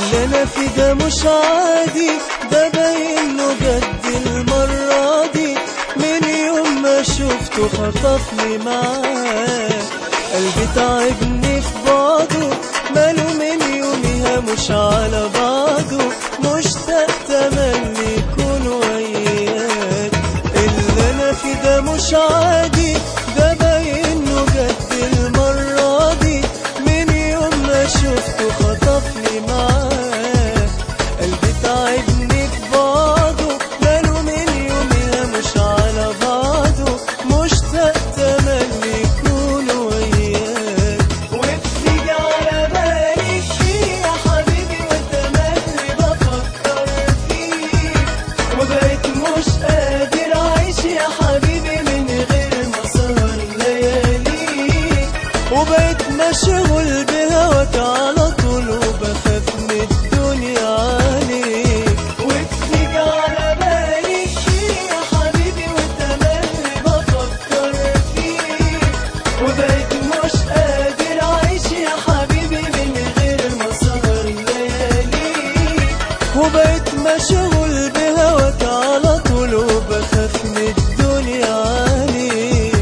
اللي انا في ده مش عادي ده باين له جد المرة دي من يوم ما شفته خطفني معاه قلبي تعبني في بعضه ماله من يومها مش على بعضه مشتاق تملي يكون وياك اللي انا في ده مش عادي ده باين له جد المرة دي من يوم ما شفته خطفني معاه قلبي تعبني في بعضه ماله من يومها مش على بعضه مشتاق تملي يكون وياك وبتيجي على بالي فيه يا حبيبي وتملي بفكر فيك وبقيت مش قادر اعيش يا حبيبي من غير مسهر لياليك وبقيت مشغول بهواك على طول وبخاف من الدنيا عليك وبتيجي على بالي فيه يا حبيبي وتملي بفكر فيك وبقيت مش قادر اعيش يا حبيبي من غير مسهر لياليك وبقيت مشغول بهواك على طول وبخاف من الدنيا عليك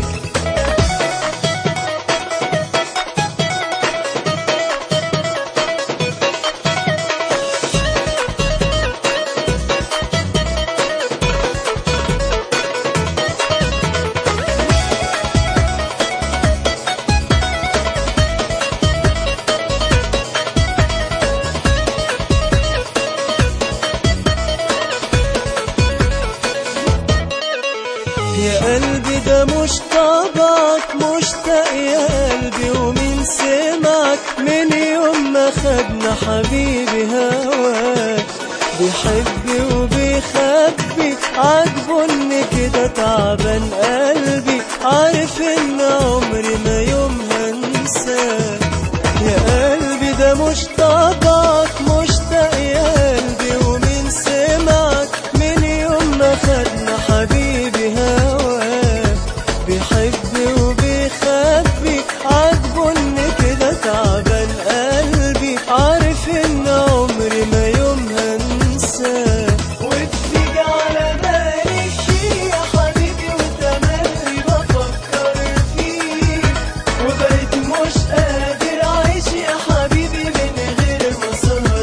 يا قلبي ده مش طبعك مشتاق يا قلبي ومين سمعك من يوم ما خدنا حبيبي هواك بيحب وبيخبي عاجبه ان كده تعبان قلبي عارف ان عمري ما يوم هنساك يا قلبي ده مش طبعك مشتاق يا قلبي ومين سمعك من يوم ما خدنا حبيبي هواك بيحب وبيخبي عاجبه ان كده تعبان قلبي عارف ان عمري ما يوم هنساك وبتيجي على بالي فيه يا حبيبي وتملي بفكر فيك وبقيت مش قادر اعيش يا حبيبي من غير مسهر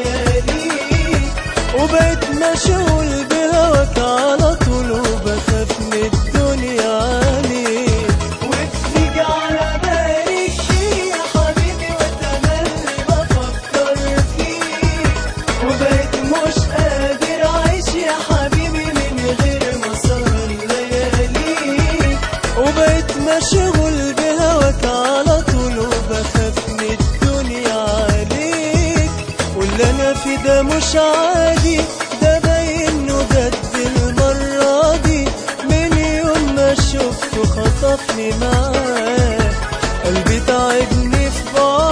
لياليك وبقيت مشغول بهواك على طول وبخاف من الدنيا عليك وبتيجي على بالي فيه يا حبيبي وتملي بفكر فيك وبقيت مش قادر اعيش يا حبيبي من غير مسهر لياليك وبقيت مشغول بهواك على طول وبخاف من الدنيا عليك واللي انا في ده مش عادي ده باين له جد المرة دي من يوم ما شفته خطفني معاه قلبي تعبني في بعض